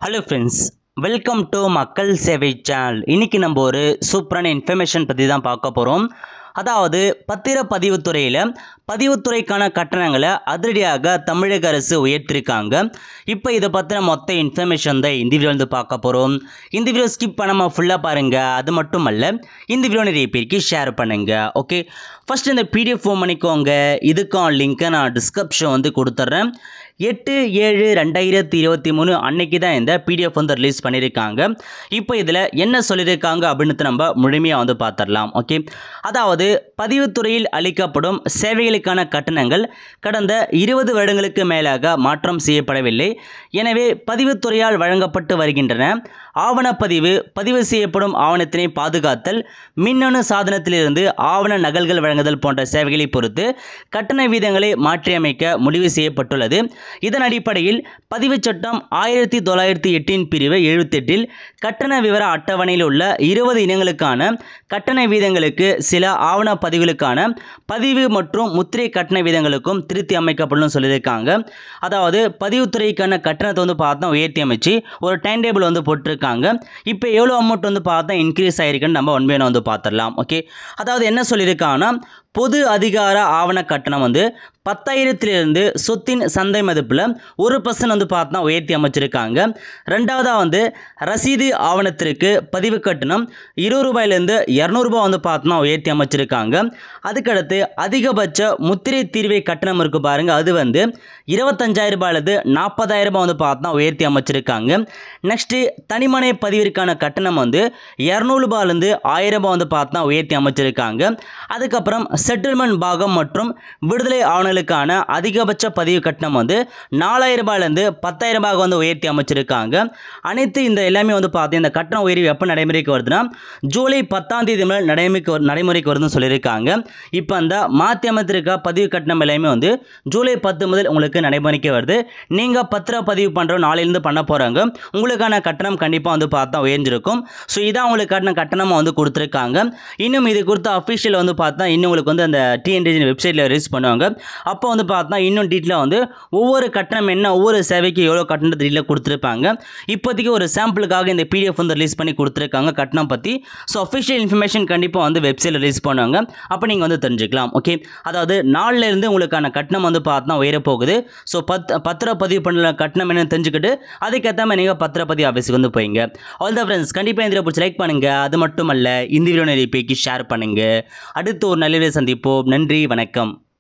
hello friends welcome to மக்கள் சேவை channel இன்னைக்கு நம்ம ஒரு சூப்பரான இன்ஃபர்மேஷன் பற்றி தான் பார்க்க போகிறோம் அதாவது பத்திரப்பதிவுத்துறையில் பதிவுத்துறைக்கான கட்டணங்களை அதிரடியாக தமிழக அரசு உயர்த்திருக்காங்க இப்போ இதை பற்றின மொத்த இன்ஃபர்மேஷன் தான் இந்த வீடியோ வந்து பார்க்க போகிறோம் இந்த வீடியோ ஸ்கிப் பண்ணாமல் ஃபுல்லாக பாருங்கள் அது மட்டும் அல்ல இந்த வீடியோ நிறைய பேருக்கு ஷேர் பண்ணுங்கள் ஓகே ஃபஸ்ட் இந்த பிடிஎஃப் ஃபோன் பண்ணிக்கோங்க இதுக்கும் லிங்க்கை நான் டிஸ்கிரிப்ஷன் வந்து கொடுத்துட்றேன் எட்டு ஏழு ரெண்டாயிரத்தி இருபத்தி மூணு அன்னைக்கு தான் இந்த பிடிஎஃப் வந்து ரிலீஸ் பண்ணியிருக்காங்க இப்போ இதில் என்ன சொல்லியிருக்காங்க அப்படின்னு நம்ம முழுமையாக வந்து பார்த்துடலாம் ஓகே அதாவது பதிவுத்துறையில் அளிக்கப்படும் சேவைகளுக்கான கட்டணங்கள் கடந்த இருபது வருடங்களுக்கு மேலாக மாற்றம் செய்யப்படவில்லை எனவே பதிவுத்துறையால் வழங்கப்பட்டு வருகின்றன ஆவணப்பதிவு பதிவு செய்யப்படும் ஆவணத்தினை பாதுகாத்தல் மின்னணு சாதனத்திலிருந்து ஆவண நகல்கள் வழங்குதல் போன்ற சேவைகளை பொறுத்து கட்டண வீதங்களை மாற்றியமைக்க முடிவு செய்யப்பட்டுள்ளது இதன் அடிப்படையில் பதிவுச் சட்டம் ஆயிரத்தி தொள்ளாயிரத்தி எட்டின் பிரிவு எழுபத்தெட்டில் கட்டண விவர அட்டவணையில் உள்ள இருபது இனங்களுக்கான கட்டண வீதங்களுக்கு சில ஆவண பதிவுகளுக்கான பதிவு மற்றும் முத்திரை கட்டண வீதங்களுக்கும் திருத்தி அமைக்கப்படும் சொல்லியிருக்காங்க அதாவது பதிவுத்துறைக்கான கட்டணத்தை வந்து பார்த்தா உயர்த்தி அமைச்சு ஒரு டைம் டேபிள் வந்து போட்டிருக்காங்க இப்போ எவ்வளோ அமௌண்ட் வந்து பார்த்தா இன்க்ரீஸ் ஆயிருக்குன்னு நம்ம ஒன் வேணும் வந்து பார்த்துடலாம் ஓகே அதாவது என்ன சொல்லியிருக்காங்கன்னா பொது அதிகார ஆவண கட்டணம் வந்து பத்தாயிரத்திலிருந்து சொத்தின் சந்தை மதிப்பில் ஒரு பர்சன்ட் வந்து பார்த்தா உயர்த்தி அமைச்சிருக்காங்க ரெண்டாவதாக வந்து ரசீது ஆவணத்திற்கு பதிவு கட்டணம் இருபது ரூபாயிலேருந்து இரநூறுபா வந்து பார்த்தோம்னா உயர்த்தி அமைச்சிருக்காங்க அதுக்கடுத்து அதிகபட்ச முத்திரை தீர்வை கட்டணம் இருக்குது பாருங்கள் அது வந்து இருபத்தஞ்சாயிரம் ரூபாயிலிருந்து நாற்பதாயிரம் ரூபாய் வந்து பார்த்தா உயர்த்தி அமைச்சிருக்காங்க நெக்ஸ்ட்டு தனிமனை பதிவிற்கான கட்டணம் வந்து இரநூறுபாலேருந்து ஆயிரம் ரூபாய் வந்து பார்த்தா உயர்த்தி அமைச்சிருக்காங்க அதுக்கப்புறம் செட்டில்மெண்ட் பாகம் மற்றும் விடுதலை ஆவணங்களுக்கான அதிகபட்ச பதிவு கட்டணம் வந்து நாலாயிரம் ரூபாயிலேருந்து பத்தாயிரம் ரூபாய் வந்து உயர்த்தி அமைச்சிருக்காங்க அனைத்து இந்த எல்லாமே வந்து பார்த்து இந்த கட்டண உயர்வு எப்போ நடைமுறைக்கு வருதுன்னா ஜூலை பத்தாம் தேதி முதல் நடைமுறைக்கு வரு- நடைமுறைக்கு வருதுன்னு சொல்லியிருக்காங்க இப்போ அந்த மாற்றி அமைத்திருக்க பதிவு கட்டணம் எல்லாமே வந்து ஜூலை பத்து முதல் உங்களுக்கு நடைமுறைக்கு வருது நீங்கள் பத்திர பதிவு பண்ணுற நாளையிலேருந்து பண்ண போகிறாங்க உங்களுக்கான கட்டணம் கண்டிப்பாக வந்து பார்த்தா உயர்ந்திருக்கும் ஸோ இதான் உங்களுக்கு கட்டண கட்டணமாக வந்து கொடுத்துருக்காங்க இன்னும் இது கொடுத்த அஃபிஷியல் வந்து பார்த்தா இன்னும் உங்களுக்கு வந்து அந்த டிஎன்டிஜி வெப்சைட்டில் ரிலீஸ் பண்ணுவாங்க அப்போ வந்து பார்த்தா இன்னும் டீட்டெயிலாக வந்து ஒவ்வொரு கட்டணம் என்ன ஒவ்வொரு சேவைக்கு எவ்வளோ கட்டணம் டீட்டெயிலாக கொடுத்துருப்பாங்க இப்போதைக்கு ஒரு சாம்பிளுக்காக இந்த பிடிஎஃப் வந்து ரிலீஸ் பண்ணி கொடுத்துருக்காங்க கட்டணம் பற்றி ஸோ அஃபிஷியல் இன்ஃபர்மேஷன் கண்டிப்பாக வந்து வெப்சைட்டில் ரிலீஸ் பண்ணுவாங்க அப்போ நீங்கள் வந்து தெரிஞ்சுக்கலாம் ஓகே அதாவது நாளில் இருந்து உங்களுக்கான கட்டணம் வந்து பார்த்தா உயர போகுது ஸோ பத் பத்திர பதிவு பண்ணல கட்டணம் என்னன்னு தெரிஞ்சுக்கிட்டு அதுக்கேற்ற மாதிரி நீங்கள் பத்திரப்பதிவு ஆஃபீஸுக்கு வந்து போய்ங்க ஆல் த ஃப்ரெண்ட்ஸ் கண்டிப்பாக இந்த பிடிச்சி லைக் பண்ணுங்கள் அது மட்டும் அல்ல இந்த வீடியோ நிறைய பேருக்கு ஷேர் பண்ணுங்கள் அடுத்து ஒரு நல்ல video சந்திப்போம் நன்றி வணக்கம்